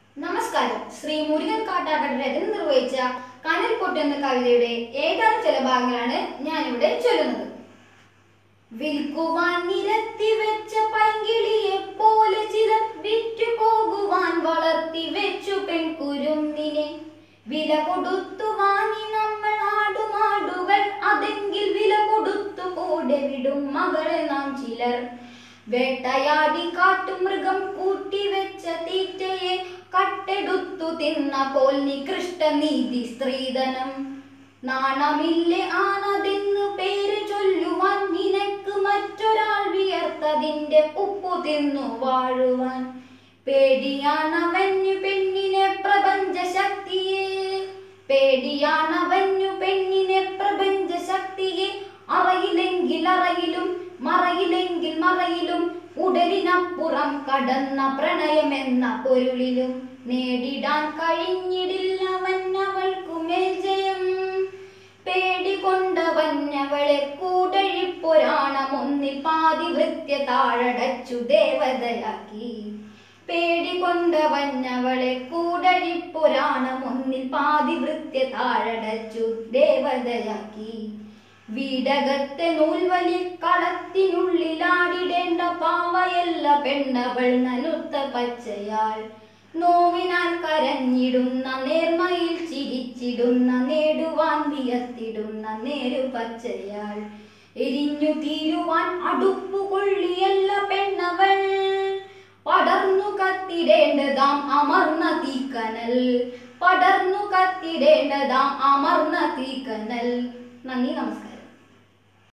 നമസ്കാരം ശ്രീ മുരുകൻ കാട്ടാക്കട രചന നിർവഹിച്ച കനൽ പൊട്ടുന്ന കവിതയുടെ ഏതാനും ചില ഭാഗങ്ങളാണ് ഞാനിവിടെ ചൊല്ലുന്നത് വിൽക്കുവാൻ നിരത്തി വെച്ച പൈങ്കിളിയെ പോലെ ചിലർ വിറ്റു പോകുവാൻ വളർത്തി വെച്ചു പെൺകുരുന്നിനെ വില കൊടുത്തു വാങ്ങി നമ്മൾ ആടുമാടുകൾ അതെങ്കിൽ വില കൊടുത്തു കൂടെ വിടും മകളെ നാം ചിലർ വേട്ടയാടി കാട്ടുമൃഗം കൂട്ടിവെച്ച തീറ്റയെ കട്ടെടുത്തു തിന്ന പോൽ നികൃഷ്ട നീതി സ്ത്രീധനം നാണമില്ലേ ആണതെന്നു പേര് ചൊല്ലുവാൻ നിനക്ക് മറ്റൊരാൾ വിയർത്തതിന്റെ ഉപ്പു തിന്നു വാഴുവാൻ പേടിയാണവഞ്ഞു പെണ്ണിനെ പ്രപഞ്ച ശക്തിയെ പേടിയാണവഞ്ഞു പെണ്ണിനെ പ്രപഞ്ച ശക്തിയെ അറയിലെങ്കിൽ അറയിലും മറയിലെങ്കിൽ മറയിലും ഉടലിനപ്പുറം കടന്ന പ്രണയമെന്ന പൊരുളിലും നേടിടാൻ കഴിഞ്ഞിടില്ലവൻ അവൾക്കുമേൽ ജയം പേടികൊണ്ടവഞ്ഞവളെ കൂടഴിപ്പൊരാണമൊന്നിൽ പാതി വൃത്യ താഴടച്ചു ദേവതയാക്കി പേടികൊണ്ടവഞ്ഞവളെ കൂടഴിപ്പൊരാണമൊന്നിൽ പാതി വൃത്യ താഴടച്ചു ദേവതയാക്കി വീടകത്തെ നൂൽവലി കളത്തിനുള്ളിലാടിടേണ്ട പാവയല്ല പെണ്ണവൾ നനുത്ത പച്ചയാൾ നോവിനാൽ കരഞ്ഞിടുന്ന നേർമയിൽ ചിരിച്ചിടുന്ന നേടുവാൻ വിയർത്തിടുന്ന നേരു പച്ചയാൾ എരിഞ്ഞു തീരുവാൻ അടുപ്പു കൊള്ളിയല്ല പെണ്ണവൾ പടർന്നു കത്തിടേണ്ടതാം അമർന്ന തീക്കനൽ പടർന്നു കത്തിടേണ്ടതാം അമർന്ന തീക്കനൽ നന്ദി നമസ്കാരം